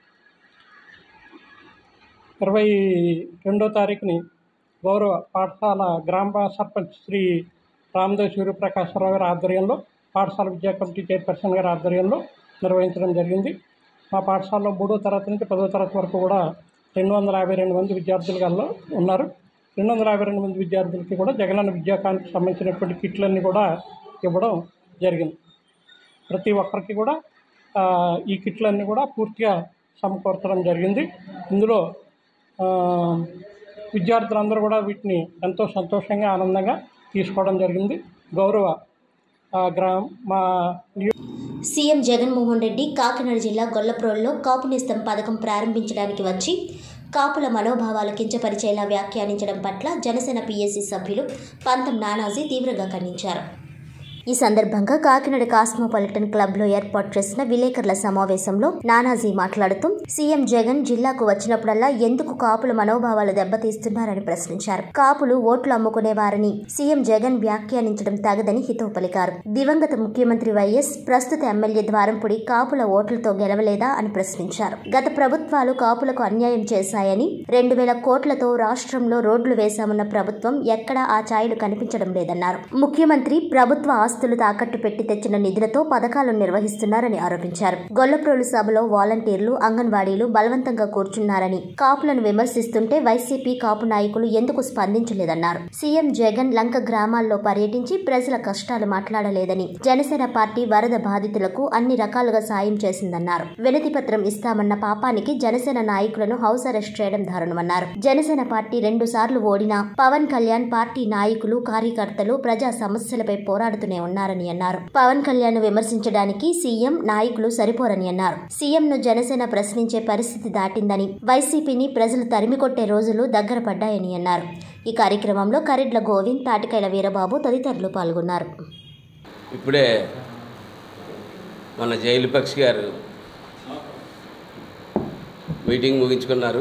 ఇరవై రెండో తారీఖుని గౌరవ పాఠశాల గ్రామ సర్పంచ్ శ్రీ రామదేవ్ సూర్యప్రకాశ్వరరావు గారి ఆధ్వర్యంలో పాఠశాల విద్యా కమిటీ చైర్పర్సన్ గారి ఆధ్వర్యంలో నిర్వహించడం జరిగింది మా పాఠశాలలో మూడో తరగతి నుంచి పదో తరగతి వరకు కూడా రెండు వందల యాభై రెండు మంది విద్యార్థులు గల్లో ఉన్నారు రెండు వందల యాభై రెండు మంది విద్యార్థులకి కూడా జగనన్న విద్యా కానుకకు సంబంధించినటువంటి కిట్లన్నీ కూడా ఇవ్వడం జరిగింది ప్రతి ఒక్కరికి కూడా ఆ, ఈ కిట్లన్నీ కూడా పూర్తిగా సమకూర్చడం జరిగింది ఇందులో ఆ, విద్యార్థులందరూ కూడా వీటిని ఎంతో సంతోషంగా ఆనందంగా తీసుకోవడం జరిగింది గౌరవ ఆ, గ్రామ మా నియో సీఎం జగన్మోహన్ రెడ్డి కాకినాడ జిల్లా గొల్లప్రోల్లో కాపు నేస్తం పథకం ప్రారంభించడానికి వచ్చి కాపుల మనోభావాలు కించపరిచేలా వ్యాఖ్యానించడం పట్ల జనసేన పీఎస్సీ సభ్యులు పంతం నానాజీ తీవ్రంగా ఖండించారు ఈ సందర్భంగా కాకినాడ కాస్మోపాలిటన్ క్లబ్ లో ఏర్పాటు చేసిన విలేకరుల సమావేశంలో నానాజీ మాట్లాడుతూ సీఎం జగన్ జిల్లాకు వచ్చినప్పుడల్లా ఎందుకు కాపుల మనోభావాలు దెబ్బతీస్తున్నారని ప్రశ్నించారు కాపులు ఓట్లు అమ్ముకునేవారని సీఎం జగన్ వ్యాఖ్యానించడం తగదని హితవు పలికారు దివంగత ముఖ్యమంత్రి వైఎస్ ప్రస్తుత ఎమ్మెల్యే ద్వారంపుడి కాపుల ఓట్లతో గెలవలేదా అని ప్రశ్నించారు గత ప్రభుత్వాలు కాపులకు అన్యాయం చేశాయని రెండు వేల కోట్లతో రాష్ట్రంలో రోడ్లు వేశామన్న ప్రభుత్వం ఎక్కడా ఆ ఛాయలు కనిపించడం లేదన్నారు ముఖ్యమంత్రి ప్రభుత్వ ఆస్తులు తాకట్టు పెట్టి తెచ్చిన నిధులతో పథకాలను నిర్వహిస్తున్నారని ఆరోపించారు గొల్లప్రోలు సభలో వాలంటీర్లు అంగన్వాడీలు బలవంతంగా కూర్చున్నారని కాపులను విమర్శిస్తుంటే వైసీపీ కాపు నాయకులు ఎందుకు స్పందించలేదన్నారు సీఎం జగన్ లంక గ్రామాల్లో పర్యటించి ప్రజల కష్టాలు మాట్లాడలేదని జనసేన పార్టీ వరద బాధితులకు అన్ని రకాలుగా సాయం చేసిందన్నారు వినతి పత్రం ఇస్తామన్న పాపానికి జనసేన నాయకులను హౌస్ అరెస్ట్ చేయడం దారుణమన్నారు జనసేన పార్టీ రెండు సార్లు ఓడినా పవన్ కళ్యాణ్ పార్టీ నాయకులు కార్యకర్తలు ప్రజా సమస్యలపై పోరాడుతూనే ఉన్నారని అన్నారు పవన్ కళ్యాణ్ విమర్శించడానికి సీఎం నాయకులు సరిపోరని అన్నారు సీఎంను జనసేన ప్రశ్నించే పరిస్థితి దాటిందని వైసీపీని ప్రజలు తరిమికొట్టే రోజులు దగ్గర పడ్డాయని అన్నారు ఈ కార్యక్రమంలో కరెడ్ల గోవింద్ తాటికైల వీరబాబు తదితరులు పాల్గొన్నారు ఇప్పుడే మన జైలు పక్షి గారు మీటింగ్ ముగించుకున్నారు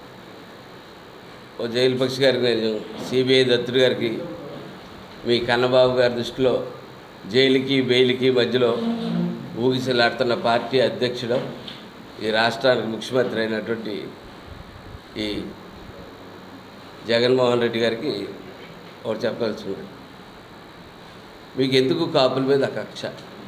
ఓ జైలు పక్షి గారికి నేను సిబిఐ దత్తుడు గారికి మీ కన్నబాబు గారి దృష్టిలో జైలుకి బెయిల్కి మధ్యలో ఊగిసలాడుతున్న పార్టీ అధ్యక్షుడు ఈ రాష్ట్రానికి ముఖ్యమంత్రి అయినటువంటి ఈ జగన్మోహన్ రెడ్డి గారికి ఒకటి చెప్పదలుచుకున్నాను మీకు ఎందుకు కాపుల మీద కక్ష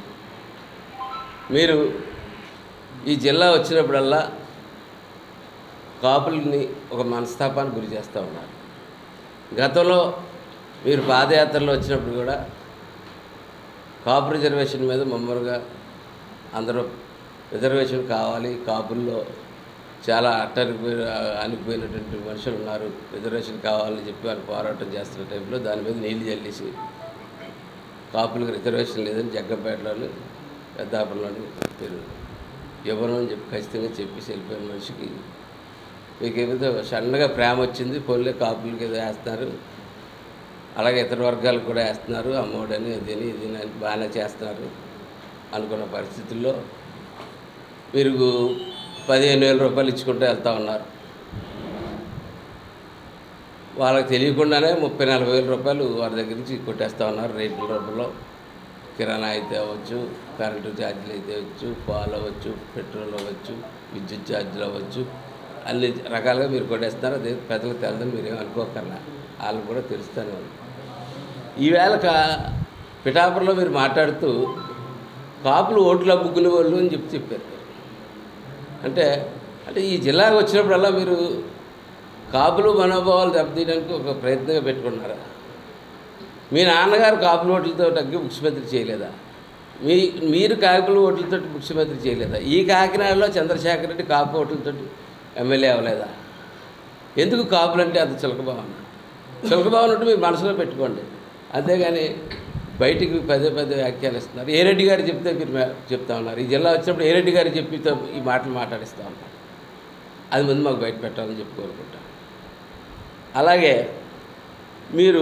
మీరు ఈ జిల్లా వచ్చినప్పుడల్లా కాపుల్ని ఒక మనస్తాపానికి గురి చేస్తూ ఉన్నారు గతంలో మీరు పాదయాత్రలో వచ్చినప్పుడు కూడా కాపు రిజర్వేషన్ మీద మమ్మల్గా అందరూ రిజర్వేషన్ కావాలి కాపుల్లో చాలా అట్టరిపోయి అనిపోయినటువంటి మనుషులు ఉన్నారు రిజర్వేషన్ కావాలని చెప్పి వాళ్ళు పోరాటం చేస్తున్న టైంలో దాని మీద నీళ్లు చల్లేసి కాపులకు రిజర్వేషన్ లేదని జగ్గంపేటలోని పెద్దాపురంలోని మీరు ఇవ్వను అని చెప్పి ఖచ్చితంగా చెప్పేసి వెళ్ళిపోయిన మనిషికి మీకు ఏమిటో సన్నగా ప్రేమ వచ్చింది పోలే కాపులకి ఏదో వేస్తున్నారు అలాగే ఇతర వర్గాలకు కూడా వేస్తున్నారు అమ్మఒడని అదని ఇదని అని బాగానే చేస్తున్నారు అనుకున్న పరిస్థితుల్లో మీరు పదిహేను వేల రూపాయలు ఇచ్చుకుంటూ వెళ్తా ఉన్నారు వాళ్ళకి తెలియకుండానే ముప్పై నలభై వేల రూపాయలు వారి దగ్గర నుంచి కొట్టేస్తూ ఉన్నారు రేట్ల రూపంలో కిరాణా అయితే అవ్వచ్చు కరెంటు ఛార్జీలు అయితే అవ్వచ్చు పాలు అవ్వచ్చు పెట్రోల్ అవ్వచ్చు విద్యుత్ ఛార్జీలు అవ్వచ్చు అన్ని రకాలుగా మీరు కొట్టేస్తున్నారు అదే ప్రజలకు తెలదని మీరు ఏం అనుకోకర్లా వాళ్ళకి కూడా తెలుస్తూనే ఉంది ఈవేళ కా పిఠాపురంలో మీరు మాట్లాడుతూ కాపులు ఓట్లు అమ్ముకునే వాళ్ళు అని చెప్పి చెప్పారు అంటే అంటే ఈ జిల్లాకు వచ్చినప్పుడల్లా మీరు కాపులు మనోభావాలు దెబ్బతీయడానికి ఒక ప్రయత్నంగా పెట్టుకున్నారా మీ నాన్నగారు కాపుల ఓట్లతో తగ్గి ముఖ్యమంత్రి చేయలేదా మీ మీరు కాపుల ఓట్లతో ముఖ్యమంత్రి చేయలేదా ఈ కాకినాడలో చంద్రశేఖర్ రెడ్డి కాపు ఓట్లతో ఎమ్మెల్యే అవ్వలేదా ఎందుకు కాపులంటే అంత చిలకభావన చిలకభావన ఉంటే మీరు మనసులో పెట్టుకోండి అంతేగాని బయటికి పదే పదే వ్యాఖ్యానిస్తున్నారు ఏ రెడ్డి గారు చెప్తే మీరు మే- చెప్తా ఉన్నారు ఈ జిల్లా వచ్చినప్పుడు ఏ రెడ్డి గారు చెప్పి ఈ మాటలు మాట్లాడిస్తూ ఉన్నారు అది ముందు మాకు బయట పెట్టాలని చెప్పి కోరుకుంటాను అలాగే మీరు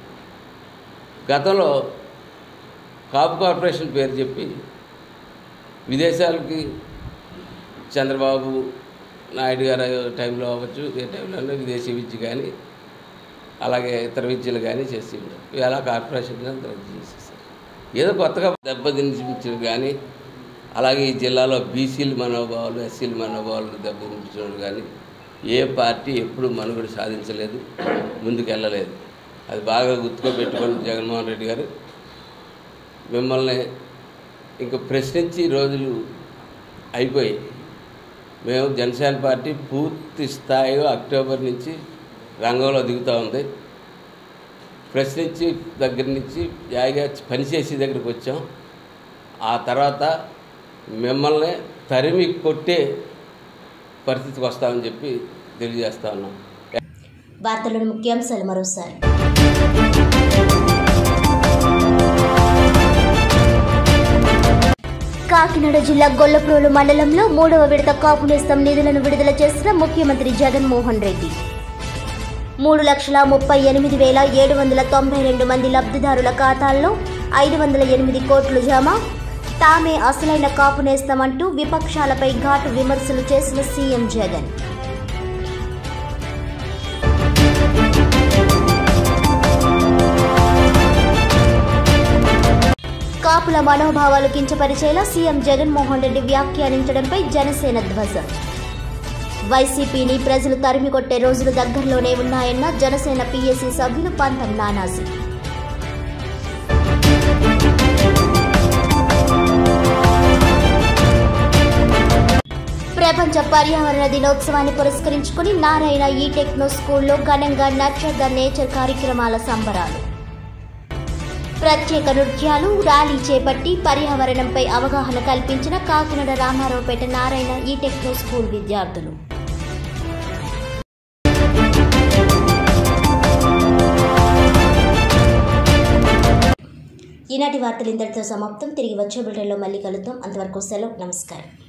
గతంలో కాపు కార్పొరేషన్ పేరు చెప్పి విదేశాలకి చంద్రబాబు నాయుడు గారి టైంలో అవ్వచ్చు ఏ టైంలో విదేశీ విద్య కానీ అలాగే ఇతర విద్యలు కానీ చేసి ఉండరు ఇలా కార్పొరేషన్ కానీ రద్దు చేసేసారు ఏదో కొత్తగా దెబ్బతినిపించడం కానీ అలాగే ఈ జిల్లాలో బీసీల మనోభావాలు ఎస్సీల మనోభావాలు దెబ్బతినిపించడం కానీ ఏ పార్టీ ఎప్పుడు మనుగడ సాధించలేదు ముందుకెళ్ళలేదు అది బాగా గుర్తుగా పెట్టుకొని జగన్మోహన్ రెడ్డి గారు మిమ్మల్ని ఇంక ప్రశ్నించి రోజులు అయిపోయి మేము జనసేన పార్టీ పూర్తి స్థాయిలో అక్టోబర్ నుంచి రంగంలో దిగుతూ ఉంది ప్రశ్నించి దగ్గర నుంచి జాయిగా పనిచేసే దగ్గరికి వచ్చాం ఆ తర్వాత మిమ్మల్ని తరిమి కొట్టే పరిస్థితికి వస్తామని చెప్పి తెలియజేస్తా ఉన్నాం వార్తలోని ముఖ్యాంశాలు మరోసారి కాకినాడ జిల్లా గొల్లప్రోలు మండలంలో మూడవ విడత కాపు నేస్తం నిధులను విడుదల చేసిన ముఖ్యమంత్రి జగన్మోహన్ రెడ్డి మూడు లక్షల ముప్పై ఎనిమిది వేల ఏడు వందల తొంభై రెండు మంది లబ్ధిదారుల ఖాతాల్లో ఐదు వందల ఎనిమిది కోట్లు జమ తామే అసలైన కాపు నేస్తామంటూ విపక్షాలపై ఘాటు విమర్శలు చేసిన సీఎం జగన్ కాపుల మనోభావాలు కించపరిచేలా సీఎం జగన్మోహన్ రెడ్డి వ్యాఖ్యానించడంపై జనసేన ధ్వజం వైసీపీని ప్రజలు తరిమి కొట్టే రోజులు దగ్గరలోనే ఉన్నాయన్న జనసేన పీఎస్సీ సభ్యులు పంతం నానాజీ ప్రపంచ పర్యావరణ దినోత్సవాన్ని పురస్కరించుకుని నారాయణ ఈ టెక్నో స్కూల్లో ఘనంగా నర్చర్ ద నేచర్ కార్యక్రమాల సంబరాలు ప్రత్యేక నృత్యాలు ర్యాలీ చేపట్టి పర్యావరణంపై అవగాహన కల్పించిన కాకినాడ రామారావుపేట నారాయణ ఈ టెక్నో స్కూల్ విద్యార్థులు ఈనాటి వార్తలు ఇంతటితో సమాప్తం తిరిగి వచ్చే బులెటిన్లో మళ్ళీ కలుద్దాం అంతవరకు సెలవు నమస్కారం